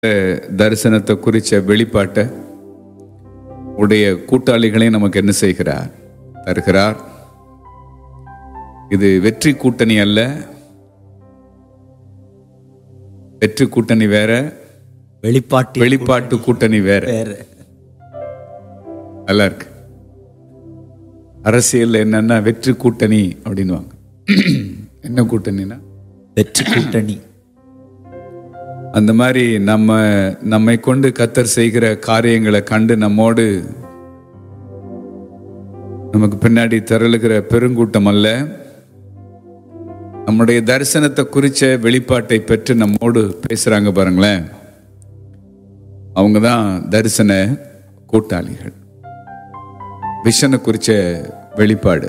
தரிசனத்தை குறித்த வெளிப்பாட்டை உடைய கூட்டாளிகளை நமக்கு என்ன செய்கிறார் தருகிறார் இது வெற்றி கூட்டணி அல்ல வெற்றி கூட்டணி வேற வெளிப்பாட்டு வெளிப்பாட்டு கூட்டணி வேற வேற நல்லா இருக்கு அரசியல்ல என்னன்னா வெற்றி கூட்டணி அப்படின்னுவாங்க என்ன கூட்டணினா வெற்றி கூட்டணி அந்த மாதிரி நம்ம நம்மை கொண்டு கத்தர் செய்கிற காரியங்களை கண்டு நம்மோடு நமக்கு பின்னாடி திரளுகிற பெருங்கூட்டம் அல்ல நம்முடைய தரிசனத்தை குறிச்ச வெளிப்பாட்டை பெற்று நம்மோடு பேசுறாங்க பாருங்களேன் அவங்க தான் தரிசன கூட்டாளிகள் விஷனை குறிச்ச வெளிப்பாடு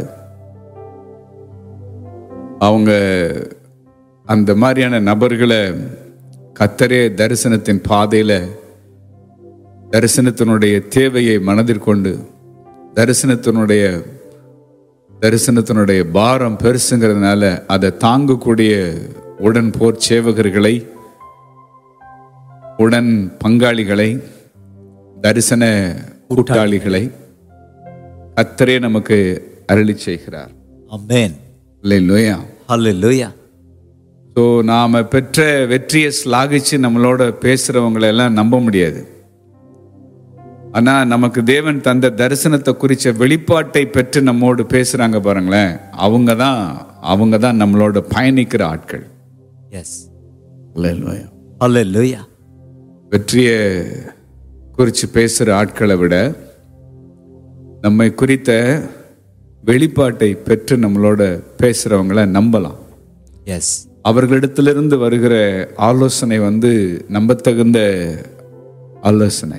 அவங்க அந்த மாதிரியான நபர்களை கத்தரே தரிசனத்தின் பாதையில தரிசனத்தினுடைய தேவையை மனதில் கொண்டு தரிசனத்தினுடைய தரிசனத்தினுடைய பாரம் பெருசுங்கிறதுனால அதை தாங்கக்கூடிய உடன் போர் சேவகர்களை உடன் பங்காளிகளை தரிசன கூட்டாளிகளை கத்தரே நமக்கு அருளி செய்கிறார் அமேன் இல்லையா ஹalleluya ஸோ நாம் பெற்ற வெற்றியை ஸ்லாகிச்சு நம்மளோட பேசுகிறவங்களை எல்லாம் நம்ப முடியாது ஆனால் நமக்கு தேவன் தந்த தரிசனத்தை குறித்த வெளிப்பாட்டை பெற்று நம்மோடு பேசுகிறாங்க பாருங்களேன் அவங்க தான் அவங்க தான் நம்மளோட பயணிக்கிற ஆட்கள் எஸ் இல்லையா ஹalleluya வெற்றியை குறித்து பேசுகிற ஆட்களை விட நம்மை குறித்த வெளிப்பாட்டை பெற்று நம்மளோட பேசுகிறவங்கள நம்பலாம் எஸ் அவர்களிடத்திலிருந்து வருகிற ஆலோசனை வந்து நம்பத்தகுந்த ஆலோசனை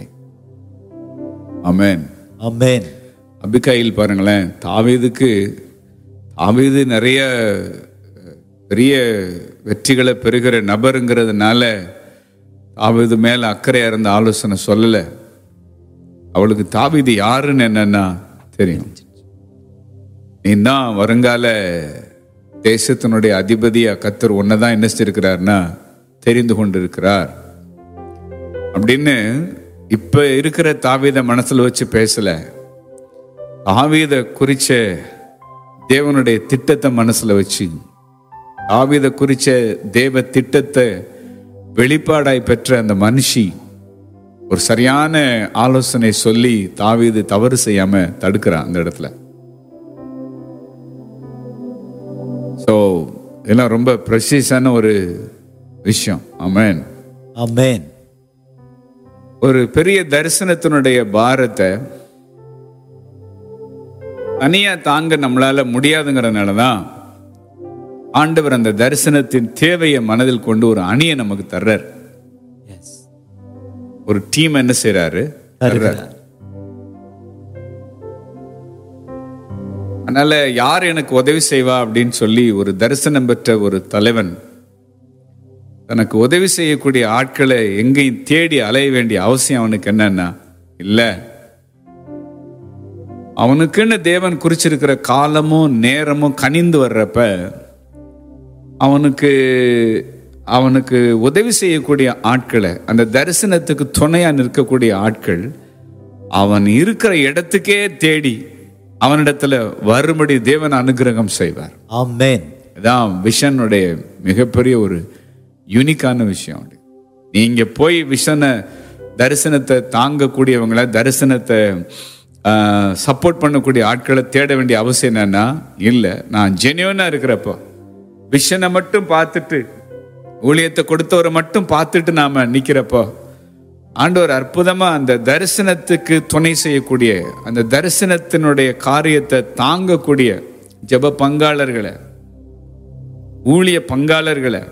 ஆமென் அமேன் அபிகாயில் பாருங்களேன் தாவீதுக்கு தாவீது நிறைய பெரிய வெற்றிகளை பெறுகிற நபருங்கிறதுனால தாவீது மேல அக்கறையா இருந்த ஆலோசனை சொல்லல அவளுக்கு தாவீது யாருன்னு என்னன்னா தெரியும் நீ தான் வருங்கால தேசத்தினுடைய அதிபதியா கத்தர் ஒன்னதான் என்ன செஞ்சிருக்கிறார்னா தெரிந்து கொண்டிருக்கிறார் அப்படின்னு இப்ப இருக்கிற தாவீத மனசுல வச்சு பேசல தாவீத குறிச்ச தேவனுடைய திட்டத்தை மனசுல வச்சு தாவீத குறிச்ச தேவ திட்டத்தை வெளிப்பாடாய் பெற்ற அந்த மனுஷி ஒரு சரியான ஆலோசனை சொல்லி தாவீது தவறு செய்யாம தடுக்கிறான் அந்த இடத்துல ஸோ இதெல்லாம் ரொம்ப ப்ரெஷியஸான ஒரு விஷயம் ஆமென் அமேன் ஒரு பெரிய தரிசனத்தினுடைய பாரத்தை தனியா தாங்க நம்மளால முடியாதுங்கிறதுனால தான் ஆண்டவர் அந்த தரிசனத்தின் தேவையை மனதில் கொண்டு ஒரு அணியை நமக்கு தர்றார் எஸ் ஒரு டீம் என்ன செய்றாரு தர்றார் அதனால யார் எனக்கு உதவி செய்வா அப்படின்னு சொல்லி ஒரு தரிசனம் பெற்ற ஒரு தலைவன் தனக்கு உதவி செய்யக்கூடிய ஆட்களை எங்கேயும் தேடி அலைய வேண்டிய அவசியம் அவனுக்கு என்னன்னா இல்ல அவனுக்குன்னு தேவன் குறிச்சிருக்கிற காலமும் நேரமும் கனிந்து வர்றப்ப அவனுக்கு அவனுக்கு உதவி செய்யக்கூடிய ஆட்களை அந்த தரிசனத்துக்கு துணையா நிற்கக்கூடிய ஆட்கள் அவன் இருக்கிற இடத்துக்கே தேடி அவனிடத்துல வரும்படி தேவன் அனுகிரகம் செய்வார் அமேன் இதான் விஷனுடைய மிகப்பெரிய ஒரு யூனிக்கான விஷயம் அது. நீங்க போய் விஷனை தரிசனத்தை தாங்கக்கூடியவங்கள தரிசனத்தை சப்போர்ட் பண்ணக்கூடிய ஆட்களை தேட வேண்டிய அவசியம் என்னன்னா இல்லை நான் ஜெனியூனா இருக்கிறப்போ விஷனை மட்டும் பார்த்துட்டு ஊழியத்தை கொடுத்தவரை மட்டும் பார்த்துட்டு நாம நிக்கிறப்போ ஆண்டவர் அற்புதமா அந்த தரிசனத்துக்கு துணை செய்யக்கூடிய அந்த தரிசனத்தினுடைய காரியத்தை தாங்கக்கூடிய ஜெப பங்காளர்களை ஊழிய பங்காளர்களை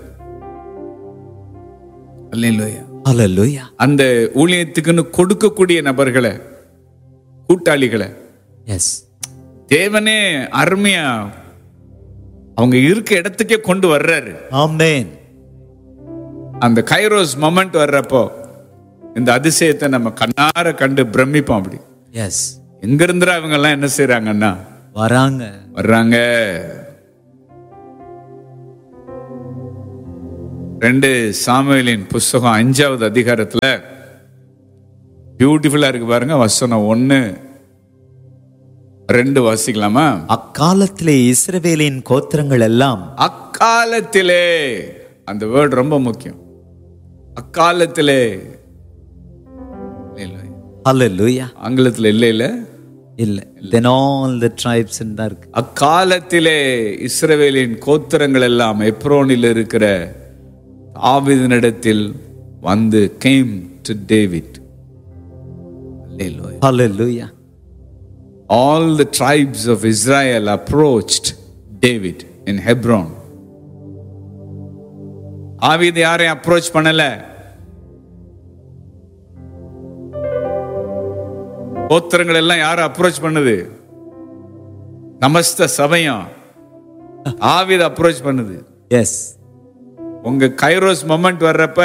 அல்லேலூயா. ஹalleluya அந்த ஊழியத்துக்குன்னு கொடுக்கக்கூடிய நபர்களை கூட்டாளிகளை எஸ் தேவனே அருமையா அவங்க இருக்க இடத்துக்கே கொண்டு வர்றாரு அமேன் அந்த கைரோஸ் மொமெண்ட் வர்றப்போ இந்த அதிசயத்தை நம்ம கண்ணார கண்டு பிரமிப்போம் அப்படி எஸ் எங்க இருந்துடா அவங்க எல்லாம் என்ன செய்றாங்கன்னா வராங்க வர்றாங்க ரெண்டு சாமுவேலின் புஸ்தகம் அஞ்சாவது அதிகாரத்துல பியூட்டிஃபுல்லா இருக்கு பாருங்க வசனம் ஒண்ணு ரெண்டு வாசிக்கலாமா அக்காலத்திலே இஸ்ரவேலின் கோத்திரங்கள் எல்லாம் அக்காலத்திலே அந்த வேர்டு ரொம்ப முக்கியம் அக்காலத்திலே இல்ல, இல்ல. ஹalleluya ஆங்கிலத்துல இல்ல இல்ல இல்ல then all the tribes தான் இருக்கு அக்காலத்திலே இஸ்ரவேலின் கோத்திரங்கள் எல்லாம் எப்ரோனில் இருக்கிற ஆவிதனிடத்தில் வந்து கேம் டு டேவிட் ஹalleluya All the tribes of Israel approached David in Hebron. ஆவிது யாரையும் அப்ரோச் பண்ணல கோத்திரங்கள் எல்லாம் யாரும் அப்ரோச் பண்ணுது நமஸ்த சபையம் ஆவித அப்ரோச் பண்ணுது எஸ் உங்க கைரோஸ் மொமெண்ட் வர்றப்ப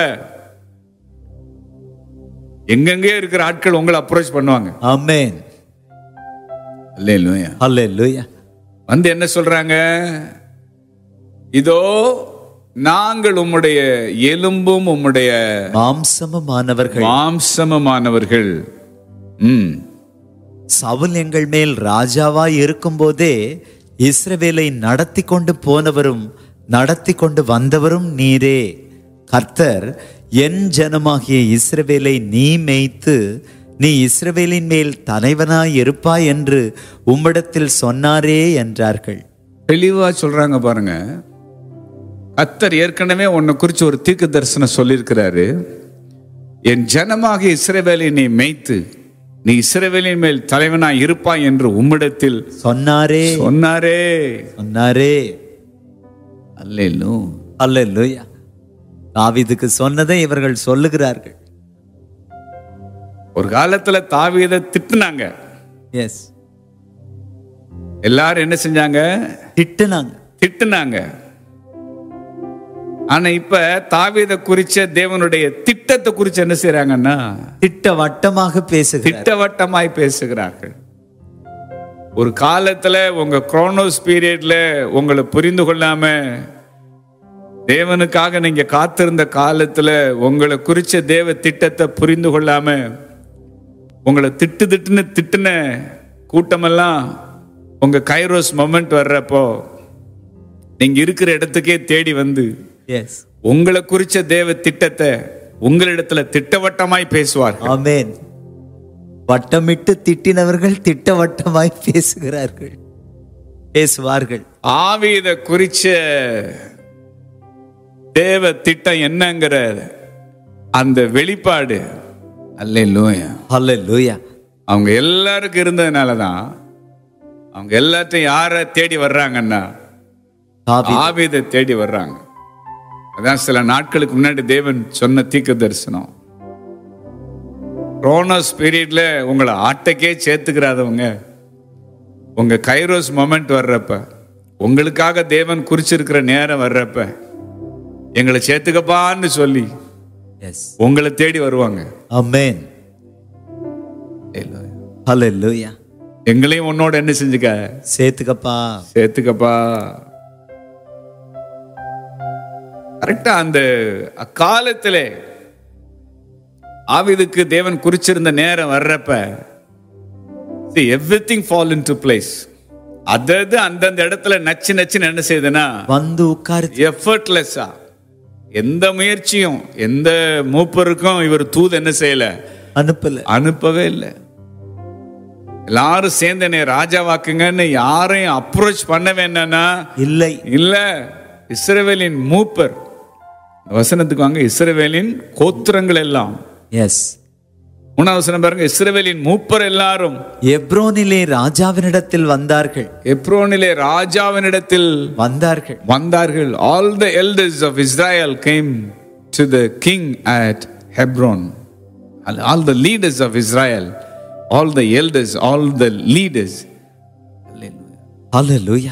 எங்கெங்கே இருக்கிற ஆட்கள் உங்களை அப்ரோச் பண்ணுவாங்க ஆமென் இல்லையா ஹalleluya வந்து என்ன சொல்றாங்க இதோ நாங்கள் உம்முடைய எலும்பும் உம்முடைய மாம்சமுமானவர்கள் மாம்சமுமானவர்கள் ம் சவுல் எங்கள் மேல் ராஜாவாய் இருக்கும்போதே இஸ்ரவேலை நடத்தி கொண்டு போனவரும் நடத்தி கொண்டு வந்தவரும் நீரே கர்த்தர் என் ஜனமாகிய இஸ்ரவேலை நீ மேய்த்து நீ இஸ்ரவேலின் மேல் தலைவனாய் இருப்பாய் என்று உம்மிடத்தில் சொன்னாரே என்றார்கள் தெளிவா சொல்றாங்க பாருங்க கத்தர் ஏற்கனவே உன்னை குறிச்சு ஒரு தீர்க்க தரிசனம் சொல்லியிருக்கிறாரு என் ஜனமாக இஸ்ரவேலை நீ மேய்த்து நீ இஸ்ரவேலின் மேல் தலைவனாய் இருப்பாய் என்று உம்மிடத்தில் சொன்னாரே சொன்னாரே சொன்னாரே அல்லேலூ அல்லேலூயா தாவீதுக்கு சொன்னதை இவர்கள் சொல்லுகிறார்கள் ஒரு காலத்துல தாவீதை திட்டுனாங்க எஸ் எல்லாரும் என்ன செஞ்சாங்க திட்டுனாங்க திட்டுனாங்க ஆனா இப்ப தாவீதை குறிச்ச தேவனுடைய திட்டத்தை குறிச்சு என்ன செய்றாங்கன்னா திட்டவட்டமாக பேசுகிறார் திட்டவட்டமாய் பேசுகிறார்கள் ஒரு காலத்துல உங்க குரோனோஸ் பீரியட்ல உங்களை புரிந்து கொள்ளாம தேவனுக்காக நீங்க காத்திருந்த காலத்துல உங்களை குறிச்ச தேவ திட்டத்தை புரிந்து கொள்ளாம உங்களை திட்டு திட்டுன்னு திட்டுன கூட்டமெல்லாம் உங்க கைரோஸ் மொமெண்ட் வர்றப்போ நீங்க இருக்கிற இடத்துக்கே தேடி வந்து எஸ் உங்களை குறிச்ச தேவ திட்டத்தை உங்களிடத்துல திட்டவட்டமாய் பேசுவார்கள் ஆமென் வட்டமிட்டு திட்டினவர்கள் திட்டவட்டமாய் பேசுகிறார்கள் பேசுவார்கள் ஆவித குறிச்ச தேவ திட்டம் என்னங்கிற அந்த வெளிப்பாடு அல்லேலூயா ஹalleluya அவங்க எல்லாருக்கும் இருந்ததுனால தான் அவங்க எல்லாத்தையும் யாரை தேடி வர்றாங்கன்னா தாவீது ஆவிதை தேடி வர்றாங்க அதான் சில நாட்களுக்கு முன்னாடி தேவன் சொன்ன தீர்க்க தரிசனம் குரோனோஸ் பீரியட்ல உங்களை ஆட்டைக்கே சேர்த்துக்கிறாதவங்க உங்க கைரோஸ் மொமெண்ட் வர்றப்ப உங்களுக்காக தேவன் குறிச்சிருக்கிற நேரம் வர்றப்ப எங்களை சேர்த்துக்கப்பான்னு சொல்லி எஸ் உங்களை தேடி வருவாங்க ஆமென் ஹalleluya எங்களையும் உன்னோட என்ன செஞ்சுக்க சேர்த்துக்கப்பா சேர்த்துக்கப்பா கரெக்டா அந்த அக்காலத்திலே ஆவிதுக்கு தேவன் குறிச்சிருந்த நேரம் வர்றப்ப everything fall into place அதது அந்தந்த இடத்துல நச்சு நச்சுன்னு என்ன செய்யுதுன்னா வந்து உட்காரு எஃபர்ட்லெஸ்ஸா எந்த முயற்சியும் எந்த மூப்பருக்கும் இவர் தூது என்ன செய்யல அனுப்பல அனுப்பவே இல்லை எல்லாரும் சேர்ந்து என்னை ராஜாவாக்குங்கன்னு யாரையும் அப்ரோச் பண்ணவே என்னன்னா இல்லை இல்ல இஸ்ரவேலின் மூப்பர் வசனத்துக்கு வாங்க இஸ்ரவேலின் கோத்திரங்கள் எல்லாம் எஸ் மூணாவது வசனம் பாருங்க இஸ்ரவேலின் மூப்பர் எல்லாரும் எப்ரோனிலே ராஜாவினிடத்தில் வந்தார்கள் எப்ரோனிலே ராஜாவினிடத்தில் வந்தார்கள் வந்தார்கள் all the elders of Israel came to the king at Hebron all the leaders of Israel all the elders all the leaders ஹalleluya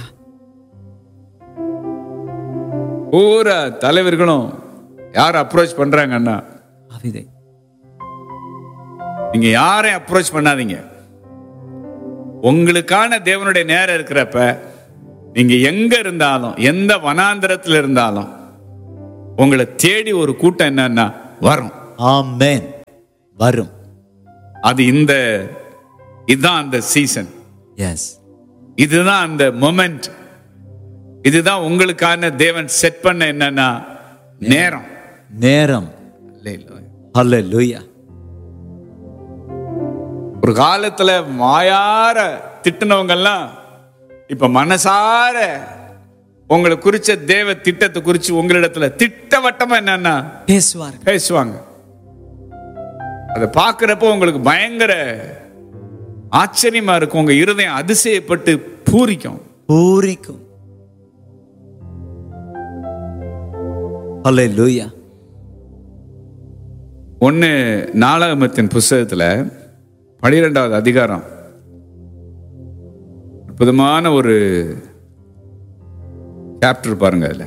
பூரா தலைவர்களும் யார் அப்ரோச் பண்றாங்கன்னா தாவீதை நீங்க யாரையும் அப்ரோச் பண்ணாதீங்க உங்களுக்கான தேவனுடைய நேரம் இருக்கிறப்ப நீங்க எங்க இருந்தாலும் எந்த வனாந்திரத்தில் இருந்தாலும் உங்களை தேடி ஒரு கூட்டம் என்னன்னா வரும் ஆமென் வரும் அது இந்த இதுதான் அந்த சீசன் எஸ் இதுதான் அந்த மொமெண்ட் இதுதான் உங்களுக்கான தேவன் செட் பண்ண என்னன்னா நேரம் நேரம் ஹalleluya ஒரு காலத்துல மாயார திட்டுனவங்க எல்லாம் இப்ப மனசார உங்களை குறிச்ச தேவ திட்டத்தை குறிச்சு உங்களிடத்துல திட்டவட்டமா என்னன்னா பேசுவார்கள் பேசுவாங்க அதை பார்க்கிறப்போ உங்களுக்கு பயங்கர ஆச்சரியமா இருக்கும் உங்க இருதயம் அதிசயப்பட்டு பூரிக்கும் பூரிக்கும் ஹalleluya ஒன்னு நாளாகமத்தின் புஸ்தகத்துல பனிரெண்டாவது அதிகாரம் அற்புதமான ஒரு சாப்டர் பாருங்க அதுல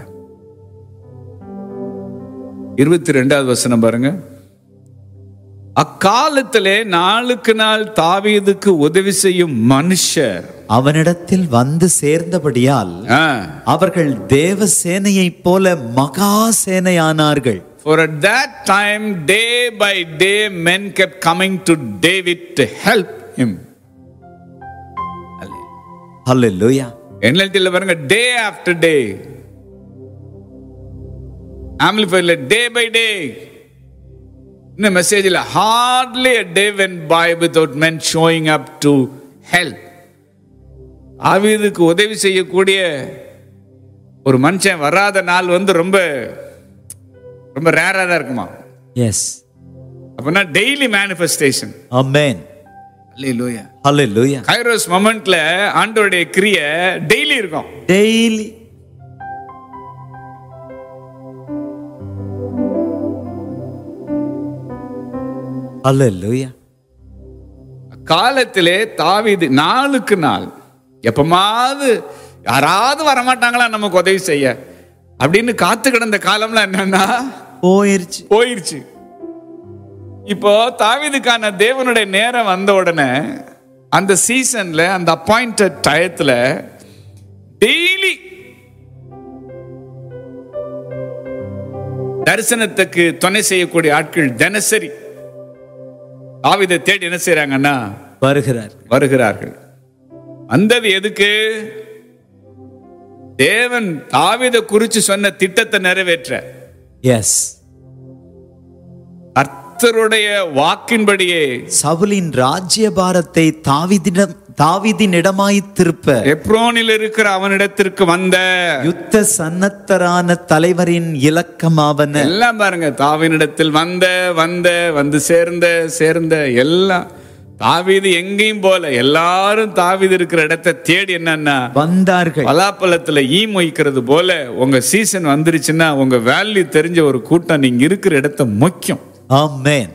இருபத்தி ரெண்டாவது வசனம் பாருங்க அக்காலத்திலே நாளுக்கு நாள் தாவீதுக்கு உதவி செய்யும் மனுஷர் அவனிடத்தில் வந்து சேர்ந்தபடியால் ஆ, அவர்கள் தேவ சேனையைப் போல மகா சேனையானார்கள் For at that time, day by day, men kept coming to David to help him. ஹalleluya NLT-ல பாருங்க day after day ஆம்பிளிஃபைல day by day இந்த மெசேஜில் hardly a day went by without men showing up to help ஆவிதுக்கு உதவி செய்யக்கூடிய ஒரு மனுஷன் வராத நாள் வந்து ரொம்ப ரொம்ப ரேரா தான் இருக்குமா எஸ் அப்படின்னா டெய்லி மேனிஃபெஸ்டேஷன் ஆமென் அல்லேலூயா ஹalleluya கைரோஸ் மொமெண்ட்ல ஆண்டவருடைய கிரிய டெய்லி இருக்கும் டெய்லி ஹalleluya காலத்திலே தாவீது நாளுக்கு நாள் எப்பமாவது யாராவது வரமாட்டாங்களா நமக்கு உதவி செய்ய அப்படின்னு காத்து கிடந்த காலம்லாம் என்னன்னா போயிருச்சு போயிருச்சு இப்போ தாவீதுக்கான தேவனுடைய நேரம் வந்த உடனே அந்த சீசன்ல அந்த அப்பாயிண்டட் டயத்துல டெய்லி தரிசனத்துக்கு துணை செய்யக்கூடிய ஆட்கள் தினசரி தாவீதை தேடி என்ன செய்றாங்கன்னா வருகிறார் வருகிறார்கள் வந்தது எதுக்கு தேவன் தாவீதை குறிச்சு சொன்ன திட்டத்தை நிறைவேற்ற எஸ் கர்த்தருடைய வாக்கின்படியே சவுலின் ராஜ்யபாரத்தை தாவிதிடம் தாவிதினிடமாய் திருப்ப எப்ரோனில் இருக்கிற அவனிடத்திற்கு வந்த யுத்த சன்னத்தரான தலைவரின் இலக்கமாவன எல்லாம் பாருங்க தாவினிடத்தில் வந்த வந்த வந்து சேர்ந்த சேர்ந்த எல்லாம் தாவீது எங்கேயும் போல எல்லாரும் தாவீது இருக்கிற இடத்தை தேடி என்னன்னா வந்தார்கள் பலாப்பழத்துல ஈ மொய்க்கிறது போல உங்க சீசன் வந்துருச்சுன்னா உங்க வேல்யூ தெரிஞ்ச ஒரு கூட்டம் நீங்க இருக்கிற இடத்த முக்கியம் ஆமென்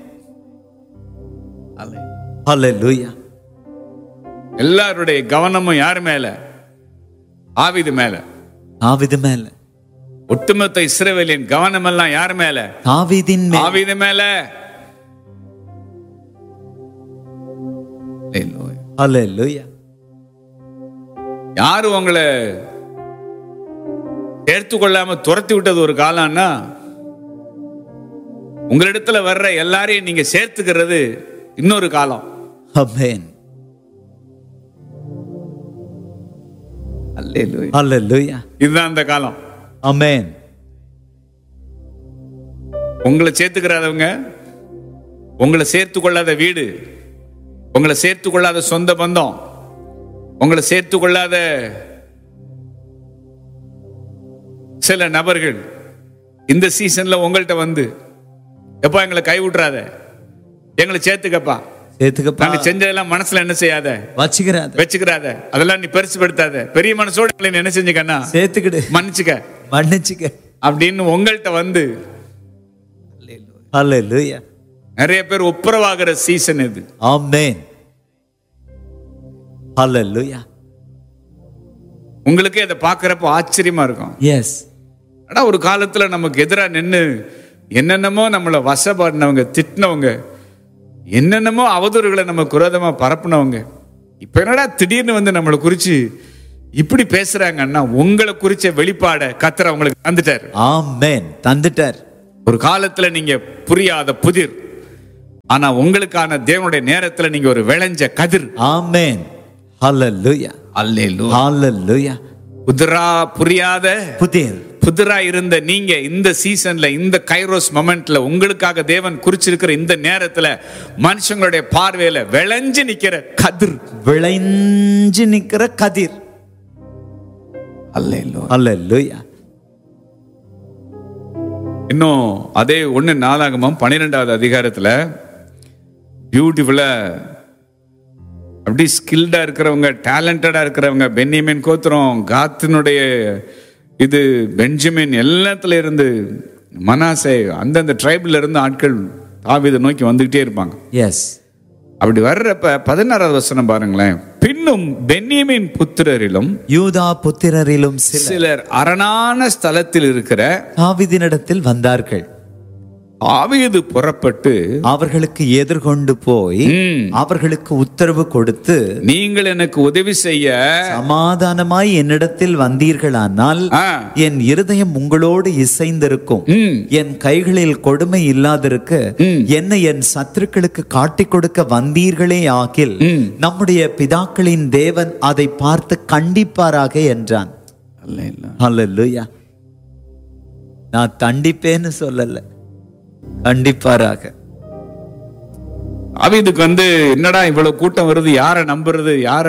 ஹalleluya எல்லாருடைய கவனமும் யார் மேல ஆவிது மேல தாவிது மேல ஒட்டுமொத்த இஸ்ரவேலின் கவனம் எல்லாம் யார் மேல தாவீதின் மேல் ஆவிது மேல ஹalleluya யாரு உங்களை சேர்த்து கொள்ளாம துரத்தி விட்டது ஒரு காலம்னா உங்களிடத்துல வர்ற எல்லாரையும் நீங்க சேர்த்துக்கிறது இன்னொரு காலம் ஆமென் ஹalleluya இதுதான் அந்த காலம் ஆமென் உங்களை சேர்த்துக்கிறாதவங்க உங்களை சேர்த்து கொள்ளாத வீடு உங்களை சேர்த்து கொள்ளாத சொந்த பந்தம் உங்களை சேர்த்து கொள்ளாத சில நபர்கள் இந்த சீசன்ல உங்கள்கிட்ட வந்து எப்பா எங்களை கை விட்டுறாத எங்களை சேர்த்துக்கப்பா சேர்த்துக்கப்பா நாங்க செஞ்சதெல்லாம் மனசுல என்ன செய்யாத வச்சுக்கிறாத வச்சுக்கிறாத அதெல்லாம் நீ பெருசுபடுத்தாத பெரிய மனசோட எங்களை நீ என்ன செஞ்சுக்கன்னா சேர்த்துக்கிடு மன்னிச்சுக்க மன்னிச்சுக்க அப்படின்னு உங்கள்கிட்ட வந்து ஹalleluya நிறைய பேர் ஒப்புரவாகிற சீசன் இது ஆமென் ஹalleluya உங்களுக்கே அதை பார்க்கறப்போ ஆச்சரியமா இருக்கும் எஸ் ஆனா ஒரு காலத்துல நமக்கு எதிரா நின்னு என்னென்னமோ நம்மளை வசப்பாடினவங்க திட்டினவங்க என்னென்னமோ அவதூறுகளை நம்ம குரோதமா பரப்புனவங்க இப்ப என்னடா திடீர்னு வந்து நம்மளை குறிச்சு இப்படி பேசுறாங்கன்னா உங்களை குறிச்ச வெளிப்பாட கத்தர் அவங்களுக்கு தந்துட்டார் ஆமென் தந்துட்டார் ஒரு காலத்துல நீங்க புரியாத புதிர் ஆனா உங்களுக்கான தேவனுடைய நேரத்துல நீங்க ஒரு விளைஞ்ச கதிர் ஆமென் ஹalleluya அல்லேலூ ஹalleluya புதிரா புரியாத புதிர் புதிரா இருந்த நீங்க இந்த சீசன்ல இந்த கைரோஸ் மொமெண்ட்ல உங்களுக்காக தேவன் குறிச்சிருக்கிற இந்த நேரத்துல மனுஷங்களுடைய பார்வையில விளைஞ்சு நிக்கிற கதிர் விளைஞ்சு நிக்கிற கதிர் அல்லேலூ ஹalleluya இன்னும் அதே ஒண்ணு நாளாகமம் பன்னிரெண்டாவது அதிகாரத்துல பியூட்டிஃபுல்லா அப்படி ஸ்கில்டா இருக்கிறவங்க டேலண்டடா இருக்கிறவங்க பென்னியமின் கோத்திரம் காத்தினுடைய இது பெஞ்சமின் எல்லாத்துல இருந்து மனாசே அந்தந்த ட்ரைபில் இருந்து ஆட்கள் தாவீதை நோக்கி வந்துகிட்டே இருப்பாங்க எஸ் அப்படி வர்றப்ப பதினாறாவது வசனம் பாருங்களேன் பின்னும் பென்னியமின் புத்திரரிலும் யூதா புத்திரரிலும் சில சிலர் அரணான ஸ்தலத்தில் இருக்கிற தாவீதினிடத்தில் வந்தார்கள் ஆவியது புறப்பட்டு அவர்களுக்கு எதிர்கொண்டு போய் ம், அவர்களுக்கு உத்தரவு கொடுத்து நீங்கள் எனக்கு உதவி செய்ய சமாதானமாய் என்னிடத்தில் வந்தீர்களானால் ஆ, என் இருதயம் உங்களோடு இசைந்திருக்கும் ம், என் கைகளில் கொடுமை இல்லாதிருக்க ம். என்னை என் சத்துருக்களுக்கு காட்டிக் கொடுக்க வந்தீர்களே ஆகில் ம். நம்முடைய பிதாக்களின் தேவன் அதை பார்த்து கண்டிப்பாராக என்றான் அல்லேலூயா நான் தண்டிப்பேன்னு சொல்லல கண்டிப்பாராக ஆவியதுக்கு வந்து என்னடா இவ்வளவு கூட்டம் வருது யாரை நம்புறது யார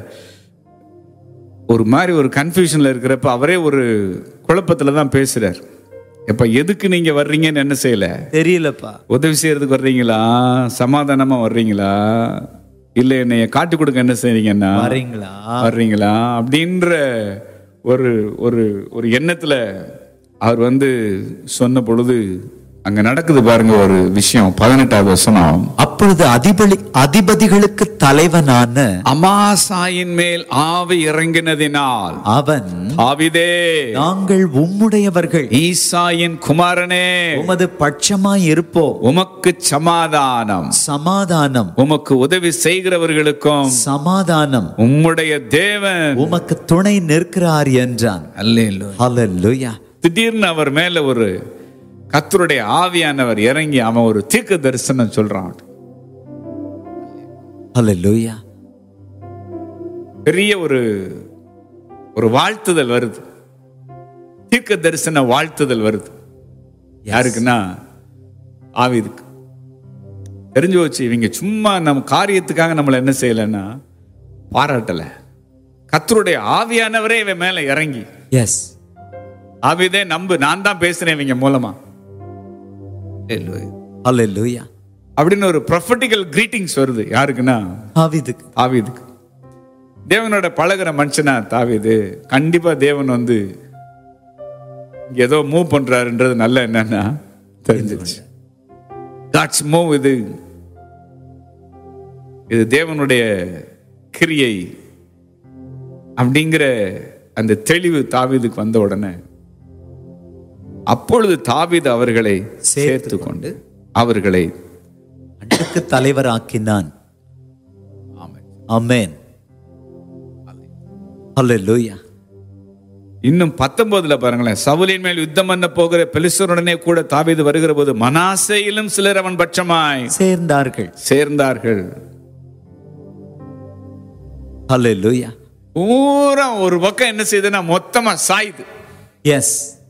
ஒரு மாதிரி ஒரு கன்ஃபியூஷன்ல இருக்கிறப்ப அவரே ஒரு குழப்பத்துல தான் பேசுறார் இப்ப எதுக்கு நீங்க வர்றீங்கன்னு என்ன செய்யல தெரியலப்பா உதவி செய்யறதுக்கு வர்றீங்களா சமாதானமா வர்றீங்களா இல்ல என்னைய காட்டி கொடுக்க என்ன செய்றீங்கன்னா வரீங்களா வர்றீங்களா அப்படின்ற ஒரு ஒரு ஒரு எண்ணத்துல அவர் வந்து சொன்ன பொழுது அங்க நடக்குது பாருங்க ஒரு விஷயம் பதினெட்டாவது வசனம் அப்பொழுது அதிபதி அதிபதிகளுக்கு தலைவனான அமாசாயின் மேல் ஆவி இறங்கினதினால் அவன் ஆவிதே நாங்கள் உம்முடையவர்கள் ஈசாயின் குமாரனே உமது பட்சமாய் இருப்போம் உமக்கு சமாதானம் சமாதானம் உமக்கு உதவி செய்கிறவர்களுக்கும் சமாதானம் உம்முடைய தேவன் உமக்கு துணை நிற்கிறார் என்றான் அல்லேலூயா ஹalleluya திடீர்னு அவர் மேல ஒரு கத்தருடைய ஆவியானவர் இறங்கி அவன் ஒரு தீர்க்க தரிசனம் சொல்றான் ஹalleluya பெரிய ஒரு ஒரு வாழ்த்துதல் வருது தீர்க்க தரிசன வாழ்த்துதல் வருது யாருக்குன்னா ஆவிதுக்கு தெரிஞ்சு வச்சு இவங்க சும்மா நம்ம காரியத்துக்காக நம்மளை என்ன செய்யலைன்னா பாராட்டல கத்தருடைய ஆவியானவரே இவன் மேல இறங்கி எஸ் ஆவிதே நம்பு நான் தான் பேசுறேன் இவங்க மூலமா ஹalleluya அப்படின்னு ஒரு ப்ரொஃபட்டிக்கல் கிரீட்டிங்ஸ் வருது யாருக்குன்னா ஆவிதுக்கு தாவீதுக்கு தேவனோட பழகுற மனுஷனா தாவீது கண்டிப்பா தேவன் வந்து இங்க ஏதோ மூவ் பண்றாருன்றது நல்ல என்னன்னா தெரிஞ்சிருச்சு காட்ஸ் மூவ் இது இது தேவனுடைய கிரியை அப்படிங்கிற அந்த தெளிவு தாவீதுக்கு வந்த உடனே அப்பொழுது தாவீது அவர்களை சேர்த்து கொண்டு அவர்களை அன்றுக்கு தலைவராக்கினான் ஆமென் ஹalleluya இன்னும் பத்தொன்பதுல பாருங்களேன் சவுலின் மேல் யுத்தம் பண்ண போகிற பெலிஸ்தருடனே கூட தாவீது வருகிற போது மனாசையிலும் சிலர் அவன் பட்சமாய் சேர்ந்தார்கள் சேர்ந்தார்கள் ஹalleluya பூரா ஒரு பக்கம் என்ன செய்யுதுன்னா மொத்தமா சாயுது எஸ்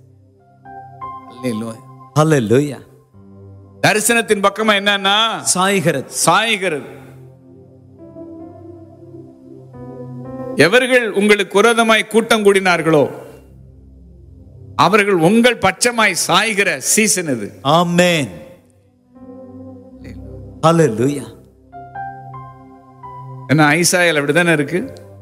ஹalleluya தரிசனத்தின் பக்கமா என்னன்னா சாய்கிறது சாய்கிறது எவர்கள் உங்களுக்கு குரோதமாய் கூட்டம் கூடினார்களோ அவர்கள் உங்கள் பட்சமாய் சாய்கிற சீசன் இது ஆமென் ஹalleluya ஏன்னா ஐசாயல் அப்படிதானே இருக்கு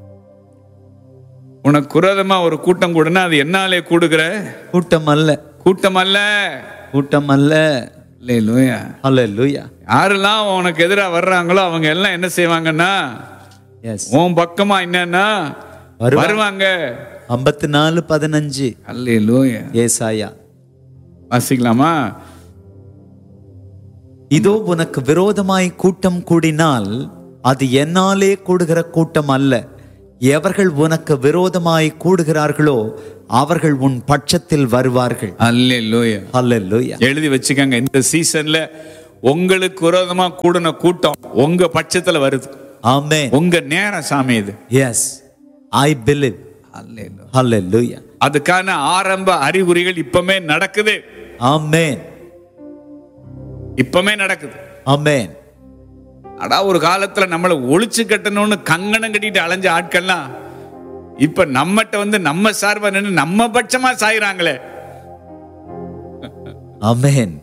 உனக்கு குரோதமா ஒரு கூட்டம் கூடுனா அது என்னாலே கூடுகிற கூட்டம் அல்ல கூட்டம் அல்ல கூட்டம் அல்ல இல்லையா ஹalleluya யாரெல்லாம் உனக்கு எதிராக வர்றாங்களோ அவங்க எல்லாம் என்ன செய்வாங்கன்னா எஸ் உன் பக்கமா என்னன்னா வருவா- வருவாங்க ஐம்பத்தி நாலு பதினஞ்சு அல்லேலூயா ஏசாயா வாசிக்கலாமா இதோ உனக்கு விரோதமாய் கூட்டம் கூடினால் அது என்னாலே கூடுகிற கூட்டம் அல்ல எவர்கள் உனக்கு விரோதமாய் கூடுகிறார்களோ அவர்கள் உன் பட்சத்தில் வருவார்கள் அல்லேலூயா அல்லேலூயா எழுதி வச்சுக்கோங்க இந்த சீசன்ல உங்களுக்கு விரோதமா கூடின கூட்டம் உங்க பட்சத்துல வருது ஆமென் உங்க நேரம் சாமி இது எஸ் ஐ பிலீவ் அல்லேலூயா அதுக்கான ஆரம்ப அறிகுறிகள் இப்பமே நடக்குது ஆமென் இப்பமே நடக்குது ஆமென் அடா ஒரு காலத்துல நம்மளை ஒளிச்சு கட்டணும்னு கங்கணம் கட்டிட்டு அலைஞ்ச ஆட்கள்லாம் இப்ப நம்மகிட்ட வந்து நம்ம சார்பா நின்று நம்ம பட்சமா சாயிறாங்களே ஆமென்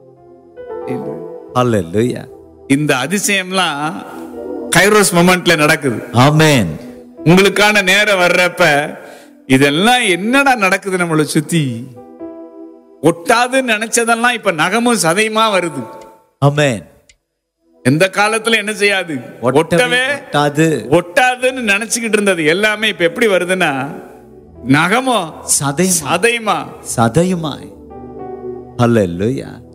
அல்லேலூயா இந்த அதிசயம்லாம் கைரோஸ் மொமெண்ட்ல நடக்குது ஆமென் உங்களுக்கான நேரம் வர்றப்ப இதெல்லாம் என்னடா நடக்குது நம்மளை சுத்தி ஒட்டாதுன்னு நினைச்சதெல்லாம் இப்ப நகமும் சதையுமா வருது ஆமென் எந்த காலத்துல என்ன செய்யாது ஒட்டவே ஒட்டாது ஒட்டாதுன்னு நினைச்சுக்கிட்டு இருந்தது எல்லாமே இப்ப எப்படி வருதுன்னா நகமும் சதை சதையுமா சதையுமாய் அல்லேலூயா